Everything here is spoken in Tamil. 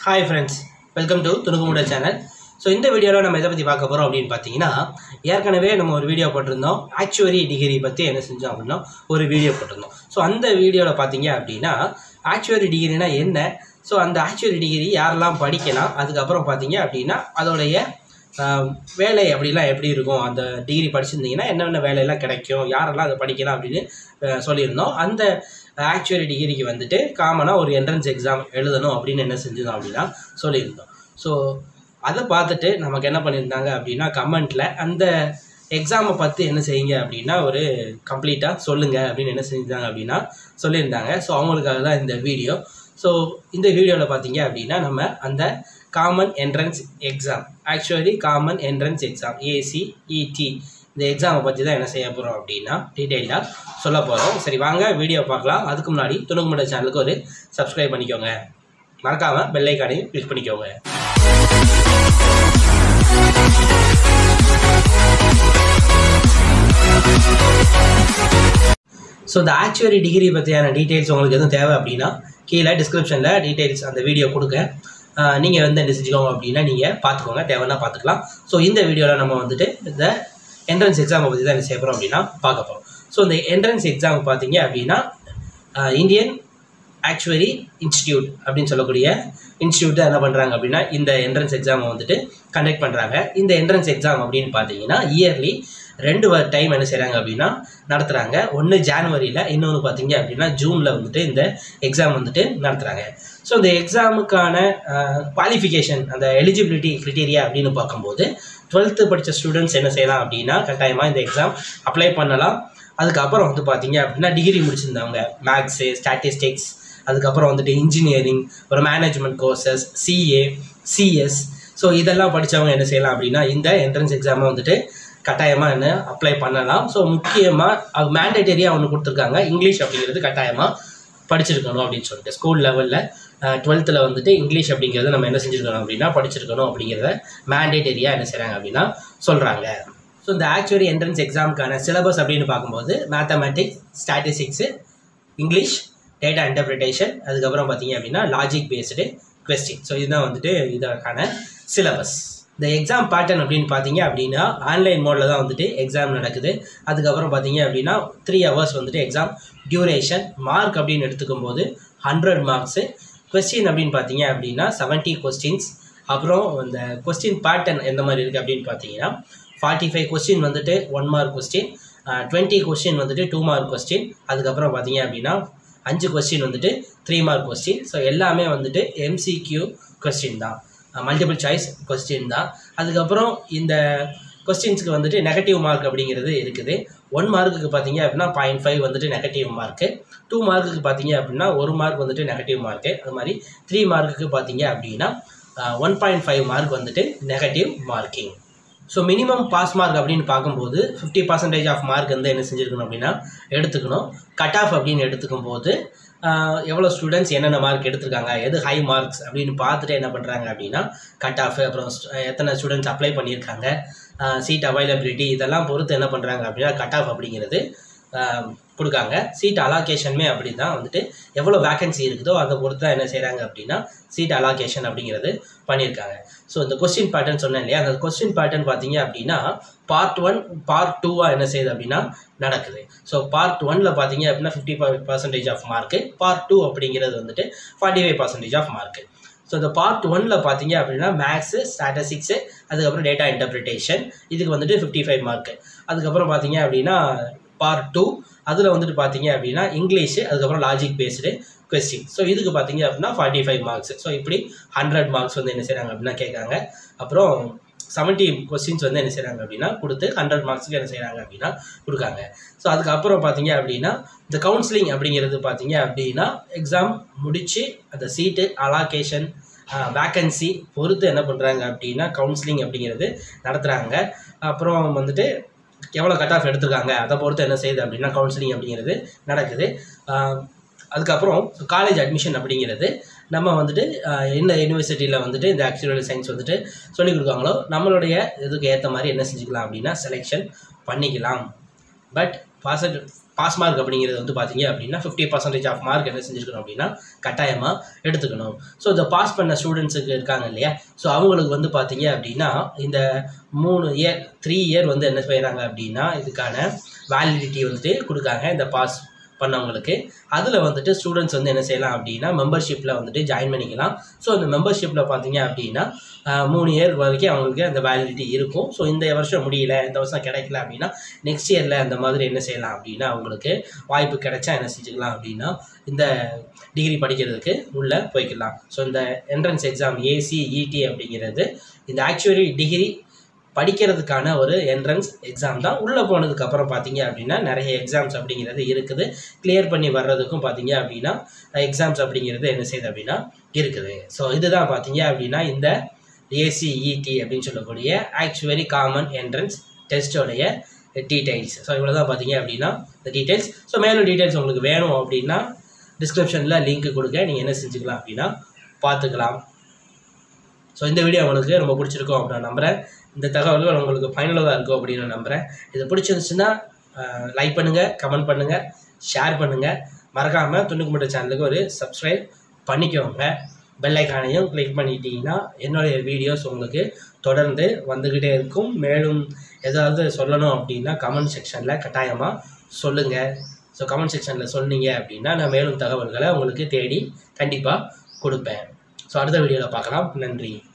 ஹாய் ஃப்ரெண்ட்ஸ் வெல்கம் டு துணுக்குமுட சேனல் ஸோ இந்த வீடியோவில் நம்ம எதை பற்றி பார்க்க போகிறோம் அப்படின்னு பார்த்தீங்கன்னா ஏற்கனவே நம்ம ஒரு வீடியோ போட்டிருந்தோம் ஆக்சுவரி டிகிரி பற்றி என்ன செஞ்சோம் அப்படின்னா ஒரு வீடியோ போட்டிருந்தோம் ஸோ அந்த வீடியோவில் பார்த்தீங்க அப்படின்னா ஆக்சுவரி டிகிரினா என்ன ஸோ அந்த ஆக்சுவரி டிகிரி யாரெல்லாம் படிக்கலாம் அதுக்கப்புறம் பார்த்தீங்க அப்படின்னா அதோடைய ஆஹ், வேலை அப்படிலாம் எப்படி இருக்கும் அந்த டிகிரி படிச்சிருந்தீங்கன்னா என்னென்ன வேலையெல்லாம் கிடைக்கும் யாரெல்லாம் அதை படிக்கலாம் அப்படின்னு ஆஹ், சொல்லியிருந்தோம் அந்த ஆக்சுவரி டிகிரிக்கு வந்துட்டு காமனாக ஒரு என்ட்ரன்ஸ் எக்ஸாம் எழுதணும் அப்படின்னு என்ன செஞ்சிருந்தோம் அப்படின்னா சொல்லியிருந்தோம் ஸோ அதை பார்த்துட்டு நமக்கு என்ன பண்ணியிருந்தாங்க அப்படின்னா கமெண்ட்டில் அந்த எக்ஸாமை பற்றி என்ன செய்யுங்க அப்படின்னா ஒரு கம்ப்ளீட்டாக சொல்லுங்கள் அப்படின்னு என்ன செஞ்சாங்க அப்படின்னா சொல்லியிருந்தாங்க ஸோ அவங்களுக்காக தான் இந்த வீடியோ ஸோ இந்த வீடியோவில் பார்த்தீங்க அப்படின்னா நம்ம அந்த common entrance exam actually common entrance exam ACET இந்த எக்ஸாமை பற்றி தான் என்ன செய்ய போகிறோம் அப்படின்னா டீட்டெயிலாக சொல்ல போகிறோம் சரி வாங்க வீடியோ பார்க்கலாம் அதுக்கு முன்னாடி துணுக்குமுட சேனலுக்கு ஒரு சப்ஸ்கிரைப் பண்ணிக்கோங்க மறக்காமல் பெல்லைக்கானையும் கிளிக் பண்ணிக்கோங்க ஸோ இந்த ஆக்சுவரி டிகிரி பற்றியான டீட்டெயில்ஸ் உங்களுக்கு எதுவும் தேவை அப்படின்னா கீழே டிஸ்கிரிப்ஷனில் டீட்டெயில்ஸ் அந்த வீடியோ கொடுக்க நீங்கள் வந்து என்ன செஞ்சுக்கோங்க அப்படின்னா நீங்கள் பார்த்துக்கோங்க தேவைன்னா பார்த்துக்கலாம் ஸோ இந்த வீடியோவில் நம்ம வந்துட்டு இந்த என்ட்ரன்ஸ் எக்ஸாமை பற்றி தான் என்ன செய்ய போகிறோம் அப்படின்னா பார்க்க போகிறோம் ஸோ இந்த என்ட்ரன்ஸ் எக்ஸாம் பார்த்தீங்க அப்படின்னா இந்தியன் ஆக்சுவரி இன்ஸ்டியூட் அப்படின்னு சொல்லக்கூடிய இன்ஸ்டியூட் என்ன பண்ணுறாங்க அப்படின்னா இந்த என்ட்ரன்ஸ் எக்ஸாமை வந்துட்டு கண்டக்ட் பண்ணுறாங்க இந்த என்ட்ரன்ஸ் எக்ஸாம் அப்படின்னு பார்த்தீங்கன்னா இயர்லி ரெண்டு டைம் என்ன செய்கிறாங்க அப்படின்னா நடத்துகிறாங்க ஒன்று ஜான்வரியில் இன்னொன்று பார்த்தீங்க அப்படின்னா ஜூனில் வந்துட்டு இந்த எக்ஸாம் வந்துட்டு நடத்துகிறாங்க ஸோ இந்த எக்ஸாமுக்கான குவாலிஃபிகேஷன் அந்த எலிஜிபிலிட்டி க்ரிட்டீரியா அப்படின்னு பார்க்கும்போது டுவெல்த்து படித்த ஸ்டூடெண்ட்ஸ் என்ன செய்யலாம் அப்படின்னா கட்டாயமாக இந்த எக்ஸாம் அப்ளை பண்ணலாம் அதுக்கப்புறம் வந்து பார்த்தீங்க அப்படின்னா டிகிரி முடிச்சிருந்தவங்க மேக்ஸு ஸ்டாட்டிஸ்டிக்ஸ் அதுக்கப்புறம் வந்துட்டு இன்ஜினியரிங் ஒரு management courses CA CS so இதெல்லாம் படித்தவங்க என்ன செய்யலாம் அப்படின்னா இந்த என்ட்ரன்ஸ் எக்ஸாமை வந்துட்டு கட்டாயமாக என்ன அப்ளை பண்ணலாம் ஸோ முக்கியமாக அது மேண்டேட்டரியாக ஒன்று கொடுத்துருக்காங்க இங்கிலீஷ் அப்படிங்கிறது கட்டாயமாக படிச்சிருக்கணும் அப்படின்னு சொல்லிட்டு ஸ்கூல் லெவலில் டுவெல்த்தில் வந்துட்டு இங்கிலீஷ் அப்படிங்கிறது நம்ம என்ன செஞ்சுருக்கணும் அப்படின்னா படிச்சிருக்கணும் அப்படிங்கிறத மேண்டேட்டரியாக என்ன செய்கிறாங்க அப்படின்னா சொல்கிறாங்க ஸோ இந்த ஆக்சுவலி என்ட்ரன்ஸ் எக்ஸாமுக்கான சிலபஸ் அப்படின்னு பார்க்கும்போது mathematics statistics English data interpretation அதுக்கப்புறம் பார்த்தீங்க அப்படின்னா லாஜிக் பேஸ்டு கொஸ்டின் ஸோ இதுதான் வந்துட்டு இதற்கான சிலபஸ் இந்த எக்ஸாம் பேட்டர்ன் அப்படின்னு பார்த்தீங்க அப்படின்னா ஆன்லைன் மோடில் தான் வந்துட்டு எக்ஸாம் நடக்குது அதுக்கப்புறம் பார்த்தீங்க அப்படின்னா த்ரீ ஹவர்ஸ் வந்துட்டு எக்ஸாம் டியூரேஷன் மார்க் அப்படின்னு எடுத்துக்கும் போது ஹண்ட்ரட் மார்க்ஸு கொஸ்டின் அப்படின்னு பார்த்தீங்க அப்படின்னா செவன்ட்டி கொஸ்டின்ஸ் அப்புறம் இந்த கொஸ்டின் பேட்டர்ன் எந்த மாதிரி இருக்குது அப்படின்னு பார்த்தீங்கன்னா ஃபார்ட்டி ஃபைவ் கொஸ்டின் வந்துட்டு one mark question twenty question வந்துட்டு டூ மார்க் கொஸ்டின் அதுக்கப்புறம் பார்த்தீங்க அப்படின்னா அஞ்சு கொஸ்டின் வந்துட்டு த்ரீ மார்க் கொஸ்டின் ஸோ எல்லாமே வந்துட்டு எம்சிக்யூ கொஸ்டின் தான் மல்டிபிள் சாய்ஸ் கொஸ்டின் தான் அதுக்கப்புறம் இந்த கொஸ்டின்ஸ்க்கு வந்துட்டு நெகட்டிவ் மார்க் அப்படிங்கிறது இருக்குது ஒன் மார்க்குக்கு பார்த்தீங்க அப்படின்னா பாயிண்ட் ஃபைவ் வந்துட்டு நெகட்டிவ் மார்க்கு டூ மார்க்குக்கு பார்த்தீங்க அப்படின்னா ஒரு மார்க் வந்துட்டு நெகட்டிவ் மார்க்கு அது மாதிரி த்ரீ மார்க்குக்கு பார்த்தீங்க அப்படின்னா ஒன் பாயிண்ட் ஃபைவ் மார்க் வந்துட்டு negative marking so minimum pass mark அப்படின்னு பார்க்கும்போது ஃபிஃப்டி பர்சன்டேஜ் ஆஃப் மார்க் வந்து என்ன செஞ்சுருக்கணும் அப்படின்னா எடுத்துக்கணும் கட் ஆஃப் அப்படின்னு எடுத்துக்கும் போது ஆஹ், எவ்வளோ ஸ்டூடெண்ட்ஸ் என்னென்ன மார்க் எடுத்திருக்காங்க எது ஹை மார்க்ஸ் அப்படின்னு பார்த்துட்டு என்ன பண்ணுறாங்க அப்படின்னா கட் ஆஃப் அப்புறம் st- எத்தனை ஸ்டூடெண்ட்ஸ் அப்ளை பண்ணியிருக்காங்க சீட் அவைலபிலிட்டி இதெல்லாம் பொறுத்து என்ன பண்ணுறாங்க அப்படின்னா கட் ஆஃப் அப்படிங்கிறது ஆஹ், கொடுக்காங்க சீட் அலாகேஷனுமே அப்படி தான் வந்துட்டு எவ்வளோ வேகன்சி இருக்குதோ அதை பொறுத்து தான் என்ன செய்கிறாங்க அப்படின்னா சீட் அலாகேஷன் அப்படிங்கிறது பண்ணியிருக்காங்க ஸோ இந்த கொஸ்டின் பேட்டர்ன் சொன்னேன் இல்லையா அந்த கொஸ்டின் பேட்டர்ன் பார்த்தீங்க அப்படின்னா பார்ட் ஒன் பார்ட் டூவாக என்ன செய்யுது அப்படின்னா நடக்குது ஸோ பார்ட் ஒனில் பார்த்தீங்க அப்படின்னா fifty five percentage of mark part two அப்படிங்கிறது வந்துட்டு forty five percentage of mark so இந்த பார்ட் ஒனில் பார்த்தீங்க அப்படின்னா மேக்ஸு ஸ்டாட்டிஸ்டிக்ஸு அதுக்கப்புறம் டேட்டா இன்டர்பிரிட்டேஷன் இதுக்கு வந்துட்டு ஃபிஃப்டி ஃபைவ் மார்க்கு அதுக்கப்புறம் பார்த்தீங்க அப்படின்னா பார்ட் டூ அதில் வந்துட்டு பார்த்தீங்க அப்படின்னா இங்கிலீஷு அதுக்கப்புறம் லாஜிக் பேஸ்டு கொஸ்டின் ஸோ இதுக்கு பார்த்தீங்க அப்படின்னா ஃபார்ட்டி ஃபைவ் மார்க்ஸ் ஸோ இப்படி ஹண்ட்ரட் மார்க்ஸ் வந்து என்ன செய்கிறாங்க அப்படின்னா கேட்காங்க அப்புறம் செவன்ட்டி கொஸ்டின்ஸ் வந்து என்ன செய்கிறாங்க அப்படின்னா கொடுத்து ஹண்ட்ரட் மார்க்ஸுக்கு என்ன செய்கிறாங்க அப்படின்னா கொடுக்காங்க ஸோ அதுக்கப்புறம் பார்த்தீங்க அப்படின்னா இந்த கவுன்சிலிங் அப்படிங்கிறது பார்த்தீங்க அப்படின்னா எக்ஸாம் முடித்து அந்த சீட்டு அலாகேஷன் வேக்கன்சி பொறுத்து என்ன பண்ணுறாங்க அப்படின்னா கவுன்சிலிங் அப்படிங்கிறது நடத்துகிறாங்க அப்புறம் வந்துட்டு எவ்வளோ கட் ஆஃப் எடுத்திருக்காங்க அதை பொறுத்து என்ன செய்யுது அப்படின்னா கவுன்சிலிங் அப்படிங்கிறது நடக்குது ஆஹ் அதுக்கப்புறம் காலேஜ் அட்மிஷன் அப்படிங்கிறது நம்ம வந்துட்டு ஆஹ் என்ன யூனிவர்சிட்டியில் வந்துட்டு இந்த ஆக்சுவல் சயின்ஸ் வந்துட்டு சொல்லிக் கொடுக்காங்களோ நம்மளுடைய இதுக்கு ஏற்ற மாதிரி என்ன செஞ்சுக்கலாம் அப்படின்னா செலெக்ஷன் பண்ணிக்கலாம் பட் பாசிட்டிவ் பாஸ் மார்க் அப்படிங்கிறது வந்து பார்த்தீங்க அப்படின்னா ஃபிஃப்டி பர்சன்டேஜ் ஆஃப் மார்க் என்ன செஞ்சுருக்கணும் அப்படின்னா கட்டாயமாக எடுத்துக்கணும் ஸோ இந்த பாஸ் பண்ண ஸ்டூடெண்ட்ஸுக்கு இருக்காங்க இல்லையா ஸோ அவங்களுக்கு வந்து பார்த்தீங்க அப்படின்னா இந்த மூணு இயர் த்ரீ இயர் வந்து என்ன செய்கிறாங்க அப்படின்னா இதுக்கான வேலிடிட்டி வந்துட்டு கொடுக்காங்க இந்த பாஸ் பண்ணவங்களுக்கு அதில் வந்துட்டு ஸ்டூடெண்ட்ஸ் வந்து என்ன செய்யலாம் அப்படின்னா மெம்பர்ஷிப்பில் வந்துட்டு ஜாயின் பண்ணிக்கலாம் ஸோ அந்த மெம்பர்ஷிப்பில் பார்த்தீங்க அப்படின்னா ஆஹ், மூணு இயர் வரைக்கும் அவங்களுக்கு அந்த வேலிடிட்டி இருக்கும் ஸோ இந்த வருஷம் முடியல இந்த வருஷம் கிடைக்கல அப்படின்னா நெக்ஸ்ட் இயரில் அந்த மாதிரி என்ன செய்யலாம் அப்படின்னா அவங்களுக்கு வாய்ப்பு கிடைச்சா என்ன செஞ்சுக்கலாம் அப்படின்னா இந்த டிகிரி படிக்கிறதுக்கு உள்ளே போய்க்கலாம் ஸோ இந்த என்ட்ரன்ஸ் எக்ஸாம் ஏசிஇடி அப்படிங்கிறது இந்த ஆக்சுவலி டிகிரி படிக்கிறதுக்கான ஒரு என்ட்ரன்ஸ் எக்ஸாம் தான் உள்ளே போனதுக்கப்புறம் பார்த்தீங்க அப்படின்னா நிறைய எக்ஸாம்ஸ் அப்படிங்கிறது இருக்குது கிளியர் பண்ணி வர்றதுக்கும் பார்த்தீங்க அப்படின்னா எக்ஸாம்ஸ் அப்படிங்கிறது என்ன செய்யுது அப்படின்னா இருக்குது ஸோ இதுதான் பார்த்தீங்க அப்படின்னா இந்த ஏசிஇடி அப்படின்னு சொல்லக்கூடிய ஆக்சுவலி காமன் என்ட்ரன்ஸ் டெஸ்ட்டோடைய டீடைல்ஸ் ஸோ இவ்வளோ தான் பார்த்தீங்க அப்படின்னா இந்த டீடைல்ஸ் ஸோ மேலும் டீடைல்ஸ் உங்களுக்கு வேணும் அப்படின்னா டிஸ்கிரிப்ஷனில் லிங்க் கொடுக்க நீங்கள் என்ன செஞ்சுக்கலாம் அப்படின்னா பார்த்துக்கலாம் ஸோ இந்த வீடியோ உங்களுக்கு ரொம்ப பிடிச்சிருக்கும் அப்படின்னு நான் நம்புகிறேன் இந்த தகவல்கள் உங்களுக்கு பயனுள்ளதாக இருக்கும் அப்படின்னு நான் நம்புகிறேன் இது பிடிச்சிருந்துச்சுன்னா லைக் பண்ணுங்கள் கமெண்ட் பண்ணுங்கள் ஷேர் பண்ணுங்கள் மறக்காமல் துணுக்கு மட்டும் சேனலுக்கு ஒரு சப்ஸ்கிரைப் பண்ணிக்கோங்க பெல் ஐக்கானையும் கிளிக் பண்ணிட்டீங்கன்னா என்னுடைய வீடியோஸ் உங்களுக்கு தொடர்ந்து வந்துக்கிட்டே இருக்கும் மேலும் ஏதாவது சொல்லணும் அப்படின்னா கமெண்ட் செக்ஷனில் கட்டாயமாக சொல்லுங்கள் ஸோ கமெண்ட் செக்ஷனில் சொன்னீங்க அப்படின்னா நான் மேலும் தகவல்களை உங்களுக்கு தேடி கண்டிப்பாக கொடுப்பேன் ஸோ அடுத்த வீடியோவில் பார்க்கலாம் நன்றி